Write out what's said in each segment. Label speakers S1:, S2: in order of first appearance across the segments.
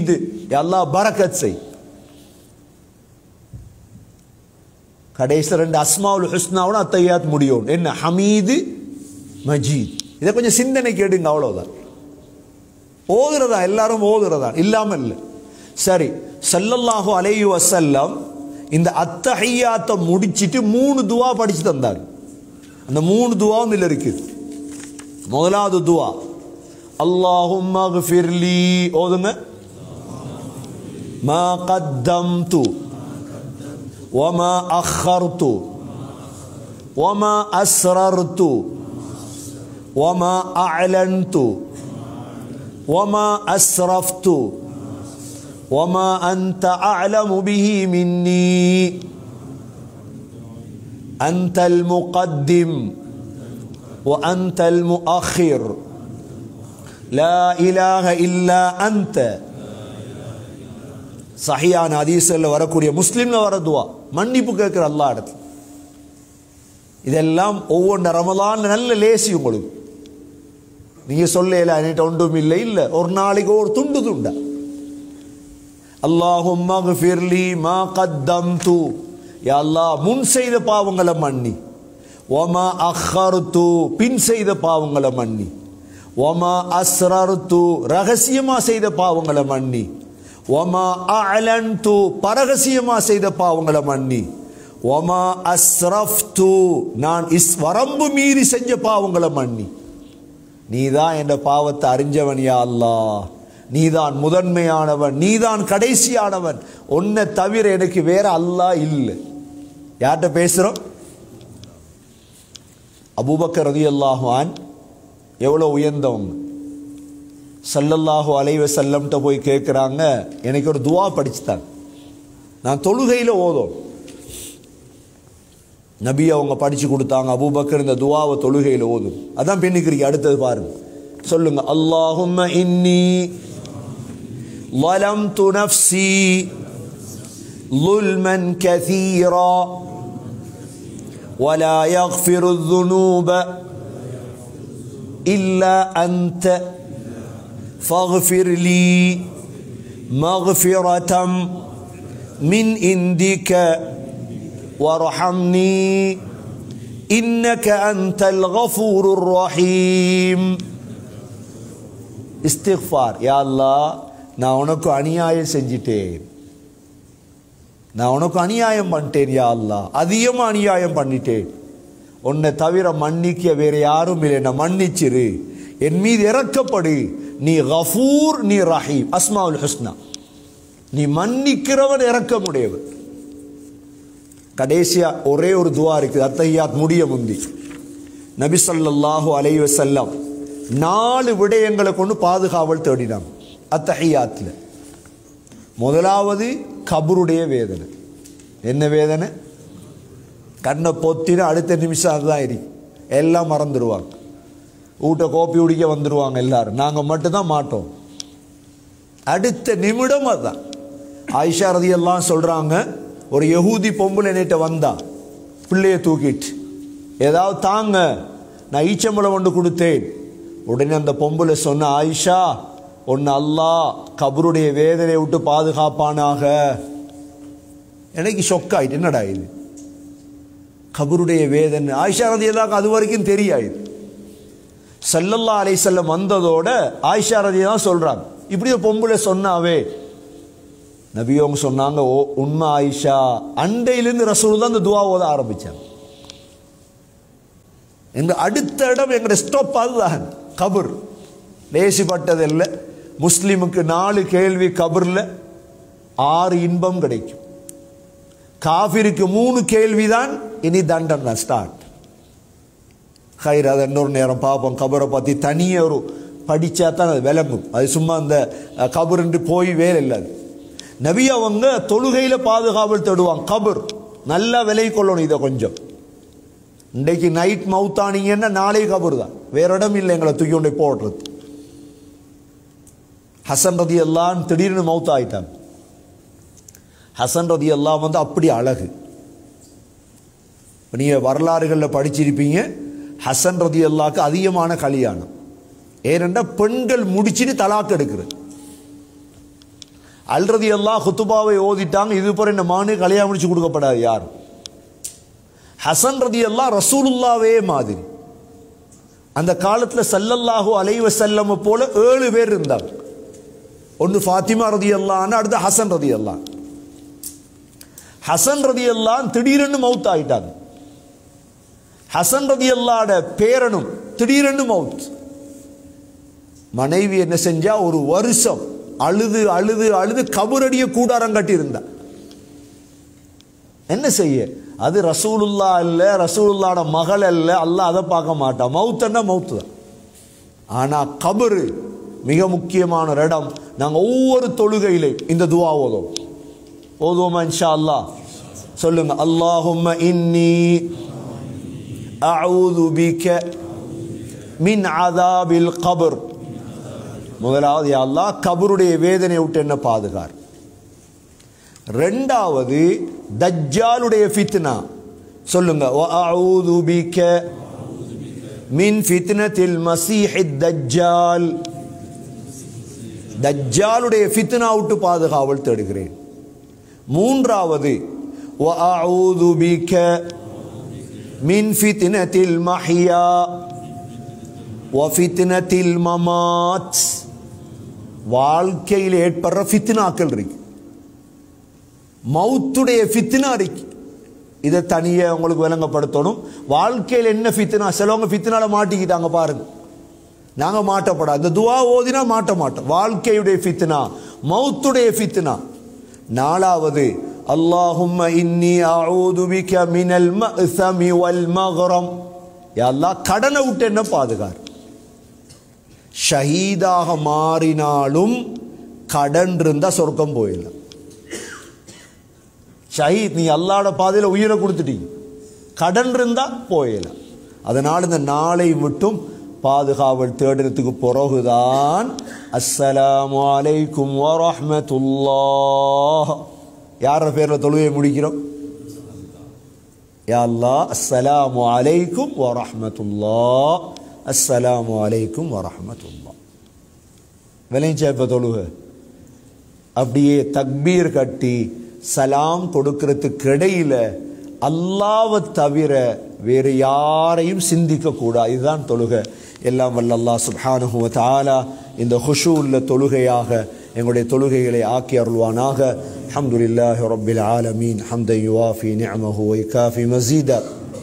S1: மஜீத் அல்லாஹ் பரக்கத் செய் கடைசியில் ரெண்டு அஸ்மாவுல் ஹுஸ்னாவோட அத்தையாத் முடியும் என்ன ஹமீது மஜீத் இதை கொஞ்சம் சிந்தனை கேடுங்க அவ்வளவுதான் ஓதுறதா எல்லாரும் ஓதுறதா இல்லாம இல்லை சரி ஸல்லல்லாஹு அலைஹி வஸல்லம் இந்த அத்தஹியாத்தை முடிச்சிட்டு மூணு துவா படிச்சு தந்தார் அந்த மூணு துவாவும் இதுல இருக்குது முதலாவது துவா அல்லாஹும்ம ஃபிர்லி ஓதுங்க மா கத்தம்து وما أخرت وما أسررت وما أعلنت وما أسرفت وما أنت أعلم به مني أنت المقدم وأنت المؤخر لا إله إلا أنت சஹியான ஹதீஸில் வரக்கூடிய முஸ்லீம்ல வர துவா மன்னிப்பு கேட்குற அல்லா இடத்துல இதெல்லாம் ஒவ்வொன்று ரமலான் நல்ல லேசி உங்களுக்கு நீங்க சொல்லல என்கிட்ட ஒன்றும் இல்லை இல்லை ஒரு நாளைக்கு ஒரு துண்டு துண்டா அல்லாஹும் ஃபிர்லி மா கத்தம் தூ அல்லாஹ் முன் செய்த பாவங்களை மன்னி ஒமா அஹ்ஹர்து பின் செய்த பாவங்களை மன்னி ஒமா அஸ்ரர்து ரகசியமா செய்த பாவங்களை மன்னி ஒமா அலன்து பரகசியமா செய்த பாவங்களை மன்னி ஒமா அஸ்ரஃப்து நான் இஸ் வரம்பு மீறி செஞ்ச பாவங்களை மன்னி நீதான் என்ற பாவத்தை அறிஞ்சவன் யா அல்லாஹ் நீதான் முதன்மையானவன் நீதான் கடைசியானவன் உன்னை தவிர எனக்கு வேற அல்லாஹ் இல்லை யார்கிட்ட பேசுறோம் அபூபக்கர் ரதியல்லாஹான் எவ்வளோ உயர்ந்தவங்க சல்லல்லாஹு அலைவ செல்லம்கிட்ட போய் கேட்குறாங்க எனக்கு ஒரு துவா படிச்சுத்தாங்க நான் தொழுகையில் ஓதும் நபி அவங்க படிச்சு கொடுத்தாங்க அபூபக்கர் இந்த துவாவை தொழுகையில் ஓதும் அதான் பின்னுக்கிறீங்க அடுத்தது பாருங்க சொல்லுங்க அல்லாஹும்ம இன்னி ظلمت نفسي ظلما كثيرا ولا يغفر الذنوب إلا أنت فاغفر لي مغفرة من عندك وارحمني إنك أنت الغفور الرحيم استغفار يا الله நான் உனக்கு அநியாயம் செஞ்சிட்டேன் நான் உனக்கு அநியாயம் பண்ணிட்டேன் யா அல்லா அதிகமாக அநியாயம் பண்ணிட்டேன் உன்னை தவிர மன்னிக்க வேற யாரும் இல்லை நான் மன்னிச்சிரு என் மீது இறக்கப்படு நீ கஃபூர் நீ ரஹீம் அஸ்மாவுல் ஹுஸ்னா நீ மன்னிக்கிறவன் இறக்கமுடையவன் கடைசியா ஒரே ஒரு துவா இருக்குது அத்தஹியாத் முடிய முந்தி நபி ஸல்லல்லாஹு அலைஹி வஸல்லம் நாலு விடயங்களை கொண்டு பாதுகாவல் தேடினாங்க அத்தஹியாத்தில் முதலாவது கபருடைய வேதனை என்ன வேதனை கண்ணை பொத்தின அடுத்த நிமிஷம் அதுதான் இருக்கு எல்லாம் மறந்துடுவாங்க வீட்டை கோப்பி குடிக்க வந்துடுவாங்க எல்லாரும் நாங்கள் மட்டும்தான் மாட்டோம் அடுத்த நிமிடம் அதுதான் ஆயிஷா ரதி எல்லாம் சொல்கிறாங்க ஒரு யகூதி பொம்பளை நேற்று வந்தா பிள்ளைய தூக்கிட்டு ஏதாவது தாங்க நான் ஈச்சம்பளம் ஒன்று கொடுத்தேன் உடனே அந்த பொம்பளை சொன்ன ஆயிஷா ஒன்று அல்லாஹ் கபருடைய வேதனை விட்டு பாதுகாப்பானாக எனக்கு ஷொக் ஆயிட்டு என்னடா இது கபருடைய வேதனை ஆயிஷா ரதி எல்லாம் அது வரைக்கும் தெரியாது சல்லல்லா அலை செல்லம் வந்ததோட ஆயிஷா ரதி தான் சொல்றாங்க இப்படி ஒரு பொம்பளை சொன்னாவே நபியவங்க சொன்னாங்க ஓ உண்மை ஆயிஷா அண்டையிலிருந்து ரசூல் தான் இந்த துவா ஓத ஆரம்பிச்சாங்க எங்க அடுத்த இடம் எங்கட ஸ்டாப் அதுதான் கபர் லேசிப்பட்டதில்லை முஸ்லிமுக்கு நாலு கேள்வி கபர்ல ஆறு இன்பம் கிடைக்கும் காஃபிருக்கு மூணு கேள்விதான் இனி தண்டன் தான் ஸ்டார்ட் ஹைர் அதை இன்னொரு நேரம் பார்ப்போம் கபரை பற்றி தனியே ஒரு படித்தா தான் அது விளங்கும் அது சும்மா அந்த கபருன்று போய் வேலை இல்லை அது நபி அவங்க தொழுகையில் பாதுகாவல் தேடுவாங்க கபர் நல்லா விலை கொள்ளணும் இதை கொஞ்சம் இன்றைக்கு நைட் மவுத்தானீங்கன்னா நாளை கபர் தான் வேற இடம் இல்லை எங்களை தூக்கி கொண்டு போடுறது ஹசன் ரதி எல்லாம் திடீர்னு மவுத் ஆயிட்டாங்க ஹசன் ரதி எல்லாம் வந்து அப்படி அழகு நீங்கள் வரலாறுகளில் படிச்சிருப்பீங்க ஹசன் ரதி அல்லாக்கு அதிகமான கல்யாணம் ஏனென்றால் பெண்கள் முடிச்சுட்டு தலாக்கு எடுக்கிறது அல்ரதி எல்லாம் ஹுத்துபாவை ஓதிட்டாங்க இது போற இந்த மானு கல்யாணம் முடிச்சு கொடுக்கப்படாது யார் ஹசன் ரதி எல்லாம் ரசூலுல்லாவே மாதிரி அந்த காலத்தில் சல்லல்லாஹு அலைவ செல்லம போல ஏழு பேர் இருந்தாங்க ஒன்று ஃபாத்திமா ரதி அல்லான்னு அடுத்து ஹசன் ரதி அல்லான் ஹசன் ரதி அல்லான் திடீரென்று மவுத் ஆயிட்டாங்க ஹசன் ரதி அல்லாட பேரனும் திடீரென்று மவுத் மனைவி என்ன செஞ்சா ஒரு வருஷம் அழுது அழுது அழுது கபரடிய கூடாரம் கட்டி இருந்தா என்ன செய்ய அது ரசூலுல்லா இல்ல ரசூலுல்லாட மகள் அல்ல அல்லாஹ் அதை பார்க்க மாட்டான் மவுத்தன்னா மவுத்து தான் ஆனா கபரு மிக முக்கியமான ஒரு இடம் நாங்க ஒவ்வொரு தொழுகையிலையும் இந்த துவா ஓதுவோம் ஓதுவோமா இன்ஷா அல்லாஹ் சொல்லுங்க அல்லாஹும்ம இன்னி அஊது பிக மின் அதாபில் கபர் முதலாவது யா அல்லாஹ் கபருடைய வேதனை விட்டு என்ன பாதுகார் ரெண்டாவது தஜ்ஜாலுடைய ஃபித்னா சொல்லுங்க வஅஊது பிக மின் ஃபித்னத்தில் மஸீஹித் தஜ்ஜால் தஜ்ஜாலுடைய ஃபித்னா விட்டு பாதுகாவல் தேடுகிறேன் மூன்றாவது வஅஊது பிக மின் ஃபித்னத்தில் மஹ்யா வஃபித்னத்தில் மமாத் வாழ்க்கையில் ஏற்படுற ஃபித்னாக்கள் இருக்கு மவுத்துடைய ஃபித்னா இருக்கு இதை தனியே உங்களுக்கு விளங்கப்படுத்தணும் வாழ்க்கையில் என்ன ஃபித்னா சிலவங்க ஃபித்னால மாட்டிக்கிட்டாங்க பாருங்க நாங்க மாட்டப்படாது இந்த துவா ஓதினா மாட்ட மாட்டோம் வாழ்க்கையுடைய ஃபித்னா மவுத்துடைய ஃபித்னா நாலாவது அல்லாஹும்ம இன்னி அஊது பிக மினல் மஅஸமி வல் மக்ரம் யா அல்லாஹ் கடனை விட்டு என்ன பாதுகார் ஷஹீதாக மாறினாலும் கடன் இருந்தா சொர்க்கம் போயிடலாம் ஷஹீத் நீ அல்லாட பாதையில் உயிரை கொடுத்துட்டீங்க கடன் இருந்தா போயிடலாம் அதனால் இந்த நாளை மட்டும் பாதுகாவல் தேடினத்துக்கு பிறகுதான் அஸ்ஸலாமு அலைக்கும் வரஹ்மத்துல்லாஹ் யார பேர்ல தொழுகையை முடிக்கிறோம் யா அல்லாஹ் அஸ்ஸலாமு அலைக்கும் வரஹ்மத்துல்லாஹ் அஸ்ஸலாமு அலைக்கும் வரஹ்மத்துல்லாஹ் விளைஞ்சா இப்ப தொழுக அப்படியே தக்பீர் கட்டி சலாம் கொடுக்கறதுக்கு இடையில அல்லாவை தவிர வேறு யாரையும் சிந்திக்க கூடாது இதுதான் தொழுகை எல்லாம் வல்ல அல்லாஹ் சுப்ஹானஹு வ தஆலா இந்த ஹுஷு உள்ள தொழுகையாக எங்களுடைய தொழுகைகளை ஆக்கி அருள்வானாக அல்ஹம்துலில்லாஹி ரப்பில் ஆலமீன் ஹம்தன் யுவாஃபி நிஅமஹு வ யுகாஃபி மஸீதா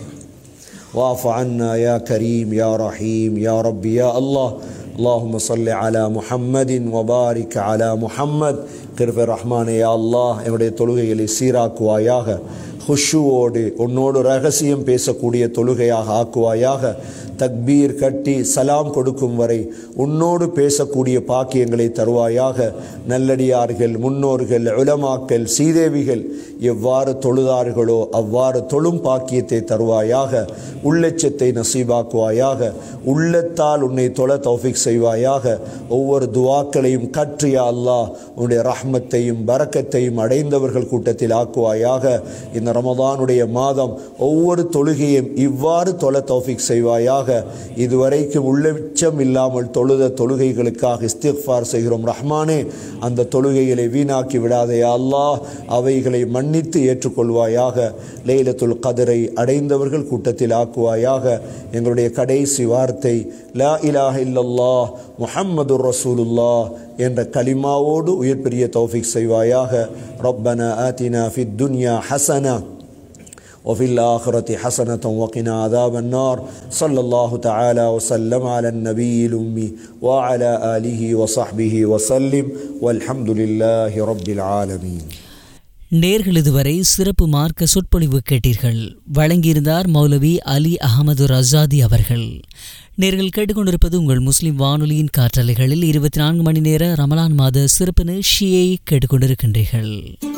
S1: واعف عنا يا كريم يا رحيم يا رب يا الله اللهم صل على محمد وبارك على محمد கிருப ரஹ்மானே யா அல்லாஹ் என்னுடைய தொழுகைகளை சீராக்குவாயாக ஹுஷுவோடு உன்னோடு ரகசியம் பேசக்கூடிய தொழுகையாக ஆக்குவாயாக தக்பீர் கட்டி சலாம் கொடுக்கும் வரை உன்னோடு பேசக்கூடிய பாக்கியங்களை தருவாயாக நல்லடியார்கள் முன்னோர்கள் உலமாக்கள் சீதேவிகள் எவ்வாறு தொழுதார்களோ அவ்வாறு தொழும் பாக்கியத்தை தருவாயாக உள்ளச்சத்தை நசீபாக்குவாயாக உள்ளத்தால் உன்னை தொழ தௌஃபிக் செய்வாயாக ஒவ்வொரு துவாக்களையும் கற்றியா அல்லாஹ் உன்னுடைய ரஹ்மத்தையும் பரக்கத்தையும் அடைந்தவர்கள் கூட்டத்தில் ஆக்குவாயாக இந்த ரமதானுடைய மாதம் ஒவ்வொரு தொழுகையும் இவ்வாறு தொழ தௌஃபிக் செய்வாயாக இதுவரைக்கும் உள்ளச்சம் இல்லாமல் தொழுத தொழுகைகளுக்காக இஸ்திஃபார் செய்கிறோம் ரஹ்மானே அந்த தொழுகைகளை வீணாக்கி விடாதே அல்லாஹ் அவைகளை மன்னித்து ஏற்றுக்கொள்வாயாக லைலத்துல் கதரை அடைந்தவர்கள் கூட்டத்தில் ஆக்குவாயாக எங்களுடைய கடைசி வார்த்தை லா இலாஹ இல்லல்லாஹ் முஹம்மது ரசூலுல்லாஹ் என்ற கலிமாவோடு உயிர் பெரிய தௌஃபிக் செய்வாயாக ரப்பனா ஆத்தினா ஃபித் துன்யா ஹசனா وفي الآخرة حسنة وقنا عذاب النار صلى الله تعالى وسلم على النبي الأمي وعلى آله وصحبه وسلم والحمد لله رب العالمين
S2: நேர்கள் இதுவரை சிறப்பு மார்க்க சொற்பொழிவு கேட்டீர்கள் வழங்கியிருந்தார் மௌலவி அலி அகமது ரசாதி அவர்கள் நேர்கள் கேட்டுக்கொண்டிருப்பது உங்கள் முஸ்லிம் வானொலியின் காற்றலைகளில் இருபத்தி நான்கு மணி நேர ரமலான் மாத சிறப்பு நிகழ்ச்சியை கேட்டுக்கொண்டிருக்கின்றீர்கள்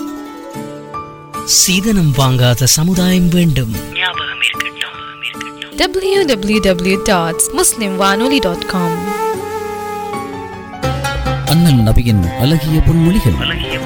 S2: சீதனம் வாங்காத சமுதாயம் வேண்டும்
S3: www.muslimwanoli.com
S4: அண்ணல் நபியின் அழகிய பொன்மொழிகள்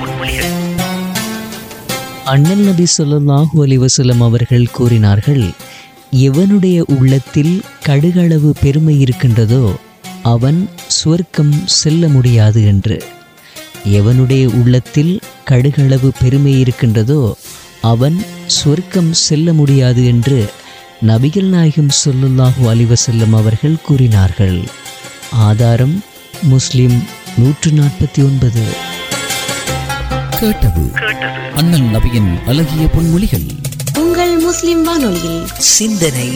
S2: அண்ணல் நபி ஸல்லல்லாஹு அலைஹி வஸல்லம் அவர்கள் கூறினார்கள் எவனுடைய உள்ளத்தில் கடுகளவு பெருமை இருக்கின்றதோ அவன் சுவர்க்கம் செல்ல முடியாது என்று எவனுடைய உள்ளத்தில் கடுகளவு பெருமை இருக்கின்றதோ அவன் சொர்க்கம் செல்ல முடியாது என்று நபிகள் நாயகம் ஸல்லல்லாஹு அலைஹி வஸல்லம் அவர்கள் கூறினார்கள் ஆதாரம் முஸ்லிம் நூற்று நாற்பத்தி ஒன்பது
S4: கேட்டது அண்ணல் நபியின் அழகிய பொன்மொழிகள்
S3: உங்கள் முஸ்லிம் வானொலியில்
S2: சிந்தனை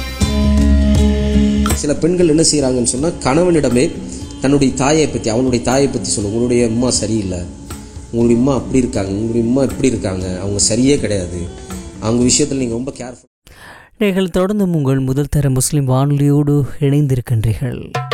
S5: சில பெண்கள் என்ன செய்கிறாங்கன்னு சொன்னால் கணவனிடமே தன்னுடைய தாயை பற்றி அவனுடைய தாயை பற்றி சொல்லும் உங்களுடைய அம்மா சரியில்லை உங்களுடைய அம்மா அப்படி இருக்காங்க உங்களுடைய அம்மா இப்படி இருக்காங்க அவங்க சரியே கிடையாது அவங்க விஷயத்தில் நீங்கள் ரொம்ப கேர்ஃபுல்
S2: நீங்கள் தொடர்ந்து உங்கள் முதல் தர முஸ்லிம் வானொலியோடு இணைந்திருக்கின்றீர்கள்